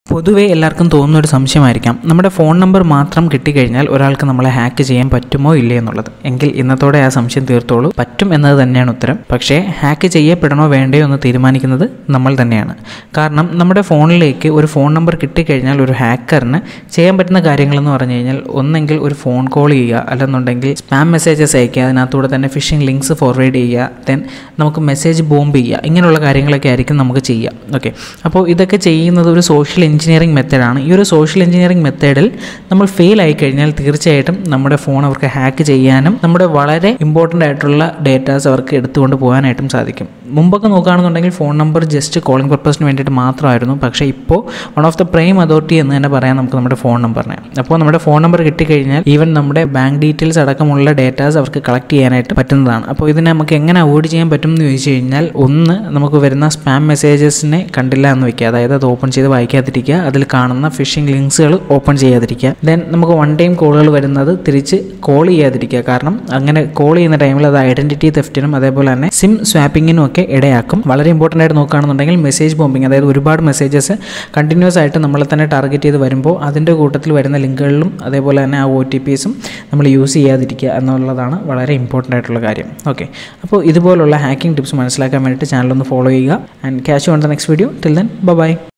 പൊതുവേ എല്ലാവർക്കും തോന്നുന്ന ഒരു സംശയമായിരിക്കാം നമ്മുടെ ഫോൺ നമ്പർ മാത്രം കിട്ടിക്കഴിഞ്ഞാൽ ഒരാൾക്ക് നമ്മളെ ഹാക്ക് ചെയ്യാൻ പറ്റുമോ ഇല്ലേ എന്നുള്ളത് എങ്കിൽ ഇന്നത്തോടെ ആ സംശയം തീർത്തോളൂ പറ്റും എന്നത് തന്നെയാണ് ഉത്തരം പക്ഷേ ഹാക്ക് ചെയ്യപ്പെടണോ വേണ്ടയോ എന്ന് തീരുമാനിക്കുന്നത് നമ്മൾ തന്നെയാണ് കാരണം നമ്മുടെ ഫോണിലേക്ക് ഒരു ഫോൺ നമ്പർ കിട്ടിക്കഴിഞ്ഞാൽ ഒരു ഹാക്കറിന് ചെയ്യാൻ പറ്റുന്ന കാര്യങ്ങളെന്ന് പറഞ്ഞു കഴിഞ്ഞാൽ ഒന്നെങ്കിൽ ഒരു ഫോൺ കോൾ ചെയ്യുക അല്ലെന്നുണ്ടെങ്കിൽ സ്പാം മെസ്സേജസ് അയക്കുക അതിനകത്തൂടെ തന്നെ ഫിഷിംഗ് ലിങ്ക്സ് ഫോർവേഡ് ചെയ്യുക ദെൻ നമുക്ക് മെസ്സേജ് ബോംബ് ചെയ്യുക ഇങ്ങനെയുള്ള കാര്യങ്ങളൊക്കെ ആയിരിക്കും നമുക്ക് ചെയ്യാം ഓക്കെ അപ്പോൾ ഇതൊക്കെ ചെയ്യുന്നത് ഒരു സോഷ്യൽ എഞ്ചിനീയറിംഗ് മെത്തേഡാണ് ഈ ഒരു സോഷ്യൽ എഞ്ചിനീയറിംഗ് മെത്തേഡിൽ നമ്മൾ ഫെയിൽ ആയി കഴിഞ്ഞാൽ തീർച്ചയായിട്ടും നമ്മുടെ ഫോൺ അവർക്ക് ഹാക്ക് ചെയ്യാനും നമ്മുടെ വളരെ ഇമ്പോർട്ടൻ്റ് ആയിട്ടുള്ള ഡേറ്റാസ് അവർക്ക് എടുത്തുകൊണ്ട് പോകാനായിട്ടും സാധിക്കും മുമ്പൊക്കെ നോക്കുകയാണെന്നുണ്ടെങ്കിൽ ഫോൺ നമ്പർ ജസ്റ്റ് കോളിംഗ് പർപ്പസിന് വേണ്ടിയിട്ട് മാത്രമായിരുന്നു പക്ഷേ ഇപ്പോൾ one of the prime authority എന്ന് തന്നെ പറയാം നമുക്ക് നമ്മുടെ ഫോൺ നമ്പറിനെ അപ്പോൾ നമ്മുടെ ഫോൺ നമ്പർ കിട്ടിക്കഴിഞ്ഞാൽ ഈവൻ നമ്മുടെ ബാങ്ക് ഡീറ്റെയിൽസ് അടക്കമുള്ള ഡേറ്റാസ് അവർക്ക് കളക്ട് ചെയ്യാനായിട്ട് പറ്റുന്നതാണ് അപ്പോൾ ഇതിനെ നമുക്ക് എങ്ങനെ അവോയ്ഡ് ചെയ്യാൻ പറ്റും എന്ന് ചോദിച്ചു കഴിഞ്ഞാൽ ഒന്ന് നമുക്ക് വരുന്ന സ്പാം മെസ്സേജസിനെ കണ്ടില്ല എന്ന് വെക്കുക അതായത് അത് ഓപ്പൺ ചെയ്ത് വായിക്കാതിരിക്കുക അതിൽ കാണുന്ന ഫിഷിംഗ് ലിങ്ക്സുകൾ ഓപ്പൺ ചെയ്യാതിരിക്കുക ദെൻ നമുക്ക് വൺ ടൈം കോളുകൾ വരുന്നത് തിരിച്ച് കോൾ ചെയ്യാതിരിക്കുക കാരണം അങ്ങനെ കോൾ ചെയ്യുന്ന ടൈമിൽ അത് ഐഡൻറ്റിറ്റി തെഫ്റ്റിനും അതേപോലെ തന്നെ സിം സ്വാപ്പിങ്ങിനും ഒക്കെ ഇടയാക്കും വളരെ ഇമ്പോർട്ടൻ്റ് ആയിട്ട് നോക്കുകയാണെന്നുണ്ടെങ്കിൽ മെസ്സേജ് ബോംബിങ് അതായത് ഒരുപാട് മെസ്സേജസ് കണ്ടിന്യൂസ് ആയിട്ട് നമ്മളെ തന്നെ ടാർഗറ്റ് ചെയ്ത് വരുമ്പോൾ അതിൻ്റെ കൂട്ടത്തിൽ വരുന്ന ലിങ്കുകളിലും അതേപോലെ തന്നെ ആ ഒ ടി പീസും നമ്മൾ യൂസ് ചെയ്യാതിരിക്കുക എന്നുള്ളതാണ് വളരെ ഇമ്പോർട്ടൻ്റ് ആയിട്ടുള്ള കാര്യം ഓക്കെ അപ്പോൾ ഇതുപോലുള്ള ഹാക്കിംഗ് ടിപ്സ് മനസ്സിലാക്കാൻ വേണ്ടിയിട്ട് ചാനലൊന്ന് ഫോളോ ചെയ്യുക and catch on the next video till then by